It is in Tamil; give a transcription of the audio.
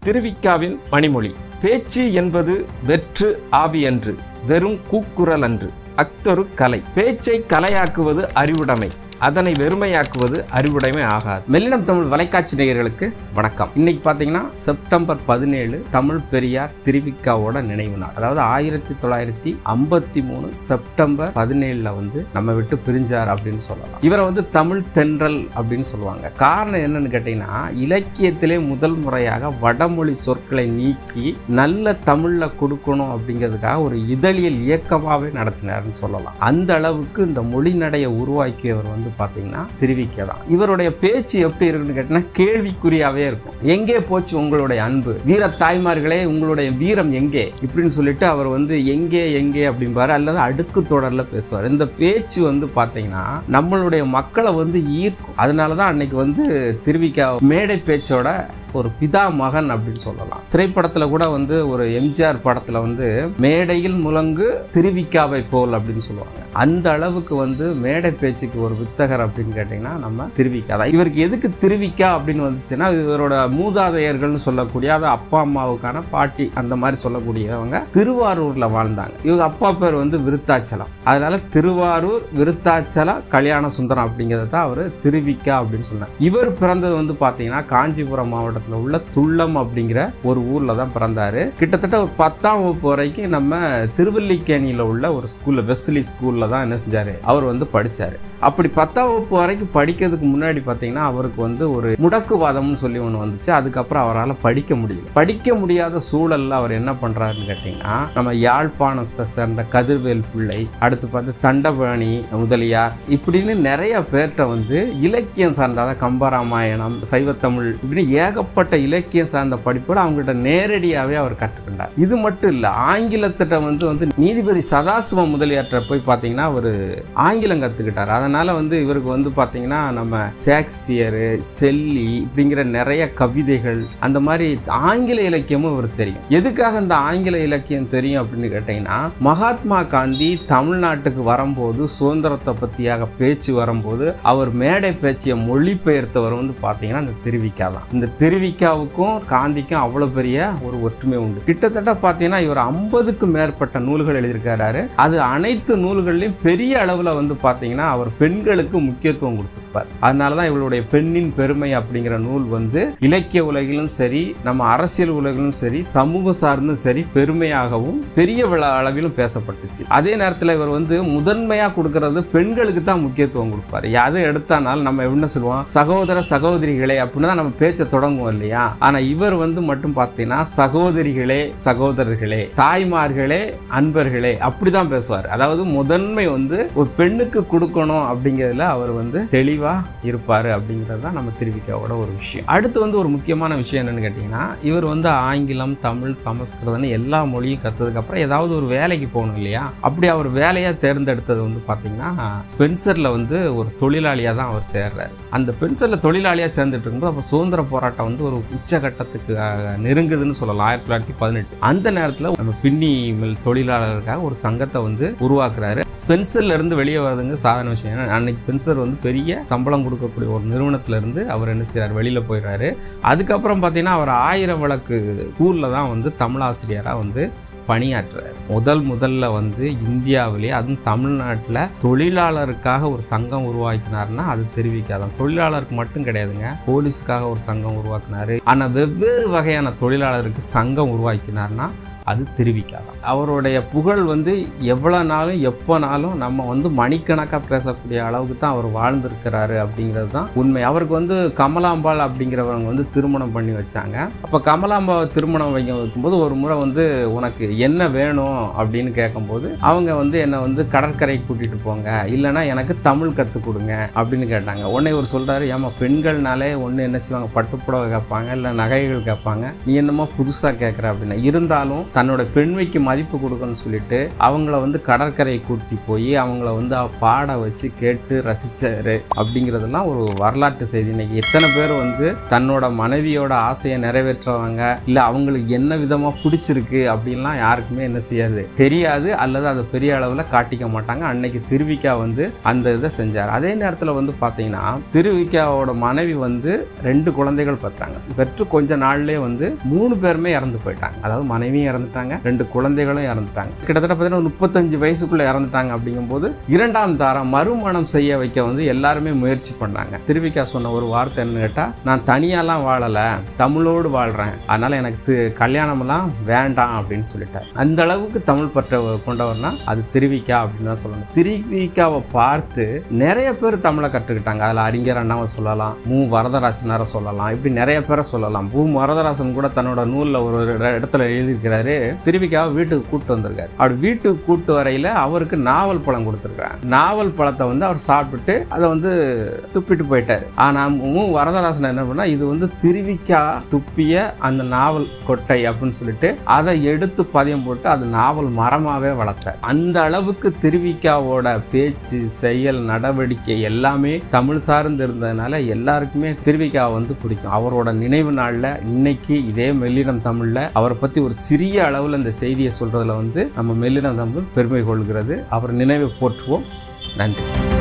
திருவிக்காவின் மணிமொழி பேச்சு என்பது வெற்று ஆவி அன்று வெறும் கூக்குரல் அன்று அக்தொரு கலை பேச்சை கலையாக்குவது அறிவுடைமை அதனை வெறுமையாக்குவது அறிவுடைமை ஆகாது மெல்லினம் தமிழ் வலைக்காட்சி நேயர்களுக்கு வணக்கம் இன்னைக்கு பார்த்தீங்கன்னா செப்டம்பர் பதினேழு தமிழ் பெரியார் திருவிக்காவோட நினைவு நாள் அதாவது ஆயிரத்தி தொள்ளாயிரத்தி ஐம்பத்தி மூணு செப்டம்பர் பதினேழுல வந்து நம்ம விட்டு பிரிஞ்சார் அப்படின்னு சொல்லலாம் இவரை வந்து தமிழ் தென்றல் அப்படின்னு சொல்லுவாங்க காரணம் என்னன்னு கேட்டீங்கன்னா இலக்கியத்திலே முதல் முறையாக வடமொழி சொற்களை நீக்கி நல்ல தமிழ்ல கொடுக்கணும் அப்படிங்கிறதுக்காக ஒரு இதழியல் இயக்கமாகவே நடத்தினார்னு சொல்லலாம் அந்த அளவுக்கு இந்த மொழி நடையை உருவாக்கியவர் வந்து பார்த்தீங்கன்னா திருவிக்க தான் இவருடைய பேச்சு எப்படி இருக்குன்னு கேட்டீங்கன்னா கேள்விக்குறியாவே இருக்கும் எங்கே போச்சு உங்களுடைய அன்பு வீர தாய்மார்களே உங்களுடைய வீரம் எங்கே இப்படின்னு சொல்லிட்டு அவர் வந்து எங்கே எங்கே அப்படிம்பாரு அல்லது அடுக்கு தொடர்ல பேசுவார் இந்த பேச்சு வந்து பார்த்தீங்கன்னா நம்மளுடைய மக்களை வந்து ஈர்க்கும் அதனால தான் அன்னைக்கு வந்து திருவிக்கா மேடை பேச்சோட ஒரு பிதா மகன் அப்படின்னு சொல்லலாம் திரைப்படத்துல கூட வந்து ஒரு எம்ஜிஆர் படத்துல வந்து மேடையில் முழங்கு திருவிக்காவை போல் அப்படின்னு சொல்லுவாங்க அந்த அளவுக்கு வந்து மேடை பேச்சுக்கு ஒரு வித்தகர் அப்படின்னு கேட்டிங்கன்னா நம்ம திருவிக்கா தான் இவருக்கு எதுக்கு திருவிக்கா அப்படின்னு வந்துச்சுன்னா இவரோட மூதாதையர்கள்னு சொல்லக்கூடிய அது அப்பா அம்மாவுக்கான பாட்டி அந்த மாதிரி சொல்லக்கூடியவங்க திருவாரூர்ல வாழ்ந்தாங்க இவங்க அப்பா பேர் வந்து விருத்தாச்சலம் அதனால திருவாரூர் விருத்தாச்சல கல்யாண சுந்தரம் அப்படிங்கிறத தான் அவர் திருவிக்கா அப்படின்னு சொன்னார் இவர் பிறந்தது வந்து பார்த்தீங்கன்னா காஞ்சிபுரம் மாவட்டத்தில் உள்ள துள்ளம் அப்படிங்கிற ஒரு ஊர்ல தான் பிறந்தாரு கிட்டத்தட்ட ஒரு பத்தாம் வகுப்பு வரைக்கும் நம்ம திருவல்லிக்கேணியில் உள்ள ஒரு ஸ்கூல்ல வெஸ்லி ஸ்கூல்ல தான் என்ன செஞ்சாரு அவர் வந்து படிச்சாரு அப்படி பத்தாம் வகுப்பு வரைக்கும் படிக்கிறதுக்கு முன்னாடி பார்த்தீங்கன்னா அவருக்கு வந்து ஒரு முடக்குவாதம்னு சொல்லி ஒன்று வந்துச்சு அதுக்கப்புறம் அவரால் படிக்க முடியல படிக்க முடியாத சூழல்ல அவர் என்ன பண்றாருன்னு கேட்டிங்கன்னா நம்ம யாழ்ப்பாணத்தை சேர்ந்த கதிர்வேல் பிள்ளை அடுத்து பார்த்து தண்டபாணி முதலியார் இப்படின்னு நிறைய பேர்கிட்ட வந்து இலக்கியம் சார்ந்த கம்பராமாயணம் சைவத்தமிழ் இப்படின்னு ஏகப்பட்ட இலக்கியம் சார்ந்த படிப்போடு அவங்ககிட்ட நேரடியாகவே அவர் கற்றுக்கிட்டார் இது மட்டும் இல்லை ஆங்கிலத்திட்ட வந்து வந்து நீதிபதி சதாசிவ முதலியார்ட்ட போய் பார்த்தீங்கன்னா அவர் ஆங்கிலம் கற்றுக்கிட்டார் அதனால வந்து இவருக்கு வந்து பார்த்தீங்கன்னா நம்ம ஷேக்ஸ்பியரு செல்லி இப்படிங்கிற நிறைய கவிதைகள் அந்த மாதிரி ஆங்கில இலக்கியமும் இவருக்கு தெரியும் எதுக்காக இந்த ஆங்கில இலக்கியம் தெரியும் அப்படின்னு கேட்டிங்கன்னா மகாத்மா காந்தி தமிழ்நாட்டுக்கு வரும்போது சுதந்திரத்தை பற்றியாக பேச்சு வரும்போது அவர் மேடை பேச்சிய மொழிபெயர்த்தவர் வந்து பார்த்தீங்கன்னா இந்த திருவிக்கா தான் இந்த திருவிக்காவுக்கும் காந்திக்கும் அவ்வளோ பெரிய ஒரு ஒற்றுமை உண்டு கிட்டத்தட்ட பார்த்தீங்கன்னா இவர் ஐம்பதுக்கு மேற்பட்ட நூல்கள் எழுதியிருக்காரு அது அனைத்து நூல்கள்லையும் பெரிய அளவில் வந்து பார்த்தீங்கன்னா அவர் பெண்களுக்கு முக்கியத்துவம் கொடுத்திருப்பார் அதனால தான் இவளுடைய பெண்ணின் பெருமை அப்படிங்கிற நூல் வந்து இலக்கிய உலகிலும் சரி நம்ம அரசியல் உலகிலும் சரி சமூகம் சார்ந்தும் சரி பெருமையாகவும் பெரிய விழா அளவிலும் பேசப்பட்டுச்சு அதே நேரத்தில் இவர் வந்து முதன்மையாக கொடுக்கறது பெண்களுக்கு தான் முக்கியத்துவம் கொடுப்பார் எதை எடுத்தானாலும் நம்ம என்ன சொல்லுவோம் சகோதர சகோதரிகளே அப்படின்னு தான் நம்ம பேச்சை தொடங்குவோம் இல்லையா ஆனால் இவர் வந்து மட்டும் பார்த்தீங்கன்னா சகோதரிகளே சகோதரர்களே தாய்மார்களே அன்பர்களே அப்படிதான் பேசுவார் அதாவது முதன்மை வந்து ஒரு பெண்ணுக்கு கொடுக்கணும் அப்படிங்கிறதுல அவர் வந்து தெளிவா இருப்பாரு அப்படிங்கிறது தான் நம்ம திருவிக்காவோட ஒரு விஷயம் அடுத்து வந்து ஒரு முக்கியமான விஷயம் என்னன்னு கேட்டிங்கன்னா இவர் வந்து ஆங்கிலம் தமிழ் சமஸ்கிருதம்னு எல்லா மொழியும் கற்றதுக்கு அப்புறம் ஏதாவது ஒரு வேலைக்கு போகணும் இல்லையா அப்படி அவர் வேலையா தேர்ந்தெடுத்தது வந்து பார்த்தீங்கன்னா ஸ்பென்சர்ல வந்து ஒரு தொழிலாளியா தான் அவர் சேர்றாரு அந்த பென்சர்ல தொழிலாளியா சேர்ந்துட்டு இருக்கும்போது அப்போ சுதந்திர போராட்டம் வந்து ஒரு உச்சகட்டத்துக்கு அஹ், நெருங்குதுன்னு சொல்லலாம் ஆயிரத்தி தொள்ளாயிரத்தி பதினெட்டு அந்த நேரத்தில் நம்ம பின்னி மில் தொழிலாளருக்காக ஒரு சங்கத்தை வந்து உருவாக்குறாரு ஸ்பென்சர்ல இருந்து வெளியே வர்றதுங்க சாதாரண விஷயம் ஏன்னா அன்னைக்கு ஸ்பென்சர் வந்து பெரிய சம்பளம் கொடுக்கக்கூடிய ஒரு நிறுவனத்துல இருந்து அவர் என்ன செய்றாரு வெளியில போயிடுறாரு அதுக்கப்புறம் பார்த்தீங்கன்னா அவர் ஆயிரம் விளக்கு ஸ்கூல்ல தான் வந்து தமிழாசிரியராக வந்து பணியாற்றுறாரு முதல் முதல்ல வந்து இந்தியாவிலே அதுவும் தமிழ்நாட்டில் தொழிலாளருக்காக ஒரு சங்கம் உருவாக்கினார்னா அது தெரிவிக்காதான் தொழிலாளருக்கு மட்டும் கிடையாதுங்க போலீஸுக்காக ஒரு சங்கம் உருவாக்கினாரு ஆனால் வெவ்வேறு வகையான தொழிலாளருக்கு சங்கம் உருவாக்கினார்னா அது தெரிவிக்காதான் அவருடைய புகழ் வந்து எவ்வளோ நாளும் எப்போனாலும் நம்ம வந்து மணிக்கணக்காக பேசக்கூடிய அளவுக்கு தான் அவர் வாழ்ந்திருக்கிறாரு அப்படிங்கிறது தான் உண்மை அவருக்கு வந்து கமலாம்பாள் அப்படிங்கிறவங்க வந்து திருமணம் பண்ணி வச்சாங்க அப்போ கமலாம்பாவை திருமணம் வைக்க வைக்கும்போது ஒரு முறை வந்து உனக்கு என்ன வேணும் அப்படின்னு கேட்கும்போது அவங்க வந்து என்னை வந்து கடற்கரைக்கு கூட்டிகிட்டு போங்க இல்லைன்னா எனக்கு தமிழ் கற்றுக் கொடுங்க அப்படின்னு கேட்டாங்க உடனே இவர் சொல்கிறாரு ஏமா பெண்கள்னாலே ஒன்று என்ன செய்வாங்க பட்டுப்புடவை கேட்பாங்க இல்லை நகைகள் கேட்பாங்க நீ என்னமோ புதுசாக கேட்குற அப்படின்னா இருந்தாலும் தன்னோட பெண்மைக்கு மதிப்பு கொடுக்கணும்னு சொல்லிட்டு அவங்கள வந்து கடற்கரையை கூட்டி போய் அவங்கள வந்து அவ பாட வச்சு கேட்டு ரசிச்சாரு அப்படிங்கிறதெல்லாம் ஒரு வரலாற்று செய்தி இன்னைக்கு எத்தனை பேர் வந்து தன்னோட மனைவியோட ஆசையை நிறைவேற்றுறவங்க இல்லை அவங்களுக்கு என்ன விதமாக பிடிச்சிருக்கு அப்படின்லாம் யாருக்குமே என்ன செய்யாது தெரியாது அல்லது அதை பெரிய அளவில் காட்டிக்க மாட்டாங்க அன்னைக்கு திருவிக்கா வந்து அந்த இதை செஞ்சார் அதே நேரத்தில் வந்து பார்த்தீங்கன்னா திருவிக்காவோட மனைவி வந்து ரெண்டு குழந்தைகள் பெற்றாங்க பெற்று கொஞ்ச நாள்லயே வந்து மூணு பேருமே இறந்து போயிட்டாங்க அதாவது மனைவியும் இறந்துட்டாங்க ரெண்டு குழந்தைகளும் இறந்துட்டாங்க கிட்டத்தட்ட பார்த்தீங்கன்னா முப்பத்தஞ்சு வயசுக்குள்ள இறந்துட்டாங்க அப்படிங்கும்போது இரண்டாம் தாரம் மறுமணம் செய்ய வைக்க வந்து எல்லாருமே முயற்சி பண்ணாங்க திருவிக்கா சொன்ன ஒரு வார்த்தை என்னன்னு கேட்டால் நான் தனியாலாம் வாழலை தமிழோடு வாழ்கிறேன் அதனால எனக்கு தி- கல்யாணமெல்லாம் வேண்டாம் அப்படின்னு சொல்லிட்டார் அந்த அளவுக்கு தமிழ் பற்ற கொண்டவர்னா அது திருவிக்கா அப்படின்னு தான் சொல்லணும் திருவிக்காவை பார்த்து நிறைய பேர் தமிழை கற்றுக்கிட்டாங்க அதில் அறிஞர் அண்ணாவை சொல்லலாம் மு வரதராசனாரை சொல்லலாம் இப்படி நிறைய பேரை சொல்லலாம் மு வரதராசன் கூட தன்னோட நூலில் ஒரு ஒரு இடத்துல எழுதியிருக்கிறாரு திருவிக்காவை வீட்டுக்கு கூட்டு வந்திருக்காரு அவர் வீட்டுக்கு கூட்டு வரையில அவருக்கு நாவல் பழம் கொடுத்துருக்காரு நாவல் பழத்தை வந்து அவர் சாப்பிட்டுட்டு அதை வந்து துப்பிட்டு போயிட்டாரு ஆனா மு வரதராசன் என்ன பண்ணா இது வந்து திருவிக்கா துப்பிய அந்த நாவல் கொட்டை அப்படின்னு சொல்லிட்டு அதை எடுத்து பதியம் போட்டு அது நாவல் மரமாவே வளர்த்தார் அந்த அளவுக்கு திருவிக்காவோட பேச்சு செயல் நடவடிக்கை எல்லாமே தமிழ் சார்ந்து இருந்ததுனால எல்லாருக்குமே திருவிக்காவை வந்து பிடிக்கும் அவரோட நினைவு நாள்ல இன்னைக்கு இதே மெல்லினம் தமிழ்ல அவரை பத்தி ஒரு சிறிய அளவில் இந்த செய்தியை சொல்றதுல வந்து நம்ம மெல்லினம் தமிழ் பெருமை கொள்கிறது அவர் நினைவை போற்றுவோம் நன்றி